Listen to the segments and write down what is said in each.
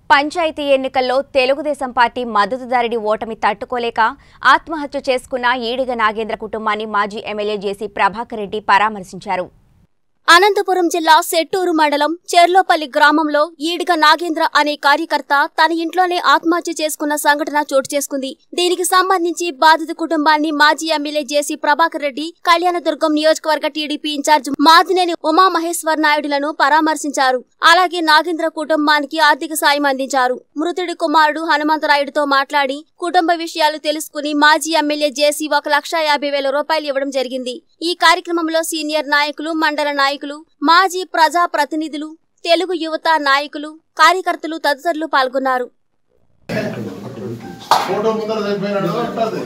పంచాయతీ ఎన్నికల్లో తెలుగుదేశం పార్టీ మద్దతుదారుడి ఓటమి తట్టుకోలేక ఆత్మహత్య చేసుకున్న ఈడిగ నాగేంద్ర కుటుంబాన్ని మాజీ ఎమ్మెల్యే జేసీ ప్రభాకర్ రెడ్డి పరామర్శించారు అనంతపురం జిల్లా సెట్టూరు మండలం చెర్లోపల్లి గ్రామంలో ఈడిగ నాగేంద్ర అనే కార్యకర్త తన ఇంట్లోనే ఆత్మహత్య చేసుకున్న సంఘటన చోటు చేసుకుంది దీనికి సంబంధించి బాధిత కుటుంబాన్ని మాజీ ఎమ్మెల్యే జేసీ ప్రభాకర్ రెడ్డి కళ్యాణదుర్గం నియోజకవర్గ టీడీపీ ఇన్ఛార్జ్ మాదినేని ఉమామహేశ్వర్ నాయుడులను పరామర్శించారు అలాగే నాగేంద్ర కుటుంబానికి ఆర్థిక సాయం అందించారు మృతుడి కుమారుడు హనుమంతరాయుడుతో మాట్లాడి కుటుంబ విషయాలు తెలుసుకుని మాజీ ఎమ్మెల్యే జేసీ ఒక లక్ష యాభై వేల రూపాయలు ఇవ్వడం జరిగింది ఈ కార్యక్రమంలో సీనియర్ నాయకులు మండల నాయకులు మాజీ ప్రజా ప్రతినిధులు తెలుగు యువత నాయకులు కార్యకర్తలు తదితరులు పాల్గొన్నారు ఫోటో ముందర చనిపోయినాడు అంటది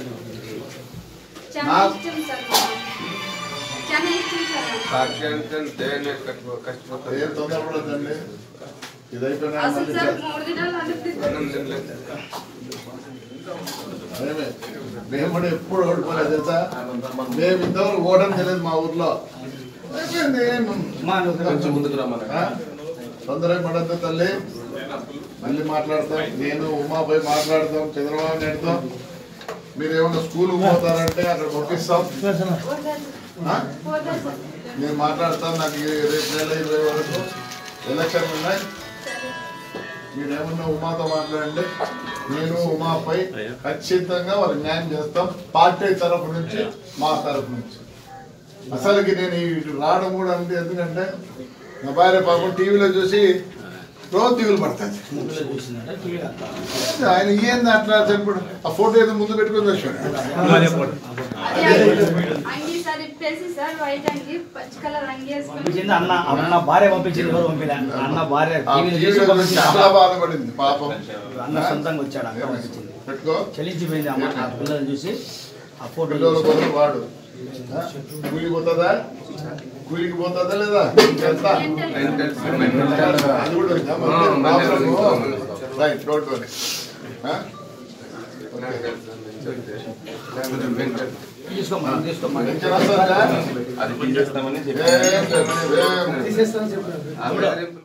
చాలా ఇష్టం సార్ మాకు. చాలా ఇష్టం సార్ మాకు. సాక్ష్యానికి నేను కష్టప- కష్టపడతాను. ఏం తొందరపడదండి ఇది అయిపోయినా అసలు మళ్ళీ సార్ చే- మూడు దినాలు అనిపిస్తుంది అన్నం తినలేదు. మేమే మేము కూడా ఎప్పుడు ఓడిపోలేదు తెలుసా మేము ఇంతవరకు ఓడడం తెలియదు మా ఊర్లో అయిపోయింది కొంచెం ముందుకు రమ్మని ఆ? తొందర పడద్దు తల్లి మళ్ళీ మాట్లాడతాం నేను ఉమా పోయి మాట్లాడతాం చంద్రబాబు నాయుడుతో మీరు ఏమన్నా స్కూల్ పోతారంటే అక్కడ పంపిస్తాం ఆ? పోతా సార్ నేను మాట్లాడతాను నాకు ఈ రేపు నెల ఇరవై వరకు ఎలక్షన్ ఉన్నాయి మీరు ఏమన్నా ఉమాతో మాట్లాడండి నేను ఉమాపై ఖచ్చితంగా వాళ్ళకి న్యాయం చేస్తాం పార్టీ తరపు నుంచి మా తరపు నుంచి అసలుకి నేను ఇటు రావడం కూడా అంతే ఎందుకంటే నా భార్య పాపం టీవీలో చూసి రోజు దిగులు పడుతుంది ఆయన ఏంది అట్లా చెప్పాడు ఆ ఫోటో ఏదో ముందు పెట్టుకొని వచ్చాడు అది అంగి సార్ ఇప్పేసి సార్ వైట్ అంగి పచ్చి కలర్ అంగి వేసుకొని పంపించింది అన్న అన్న భార్య పంపించింది ఎవరు పంపిలే అన్న భార్య ఆ టీవీలో టీవీలో చూసి చూసి పంపించింది చాలా బాధపడింది పాపం అన్న సొంతంగా వచ్చాడు అక్క పంపించింది పెట్టుకో చలించిపోయింది అమ్మ ఆ పిల్లల్ని చూసి ఆ ఫోటో పిల్లల చూసి కోసం వాడు ఆ? కూలికి పోతుందా కూలికి పోతుందా లేదా ఎంత మెంటల్ మెంటల్ అది కూడా ఉందా? ఆ, mental problem? Right don't worry ఆ? కొంచెం మెంటల్. తీసుకోమని తీసుకోమని పెన్షన్ వస్తుందా? అది తీసేస్తామని ఏం లేదు, ఏం లేదు. తీసేస్తాను చెప్పారు ఆవిడ